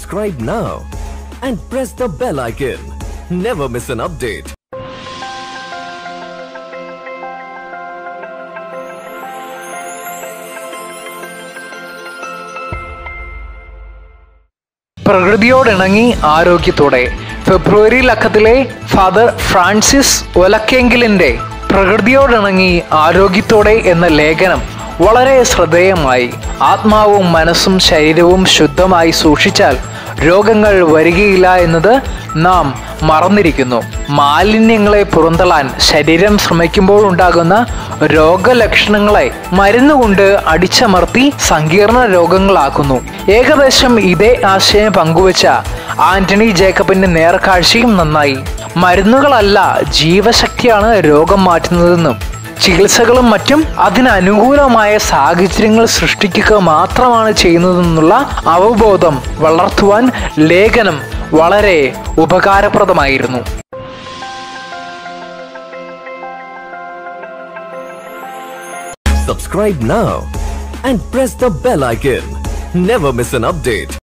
Subscribe now and press the bell icon. Never miss an update. പ്രകൃതിയോടിണങ്ങി ആരോഗ്യത്തോടെ ഫെബ്രുവരി ലക്കത്തിലെ father Francis ഒലക്കെങ്കിലിന്റെ പ്രകൃതിയോടിണങ്ങി ആരോഗ്യത്തോടെ എന്ന ലേഖനം വളരെ ശ്രദ്ധേയമായി ആത്മാവും മനസ്സും ശരീരവും ശുദ്ധമായി സൂക്ഷിച്ചാൽ രോഗങ്ങൾ വരികയില്ല എന്നത് നാം മറന്നിരിക്കുന്നു മാലിന്യങ്ങളെ പുറന്തള്ളാൻ ശരീരം ശ്രമിക്കുമ്പോൾ ഉണ്ടാകുന്ന രോഗലക്ഷണങ്ങളെ മരുന്നുകൊണ്ട് അടിച്ചമർത്തി സങ്കീർണ രോഗങ്ങളാക്കുന്നു ഏകദേശം ഇതേ ആശയം പങ്കുവച്ച ആന്റണി ജേക്കബിന്റെ നേർക്കാഴ്ചയും നന്നായി മരുന്നുകളല്ല ജീവശക്തിയാണ് രോഗം മാറ്റുന്നതെന്നും ചികിത്സകളും മറ്റും അതിനനുകൂലമായ സാഹചര്യങ്ങൾ സൃഷ്ടിക്കുക മാത്രമാണ് ചെയ്യുന്നതെന്നുള്ള അവബോധം വളർത്തുവാൻ ലേഖനം വളരെ ഉപകാരപ്രദമായിരുന്നു Subscribe now and press the bell icon. Never miss an update.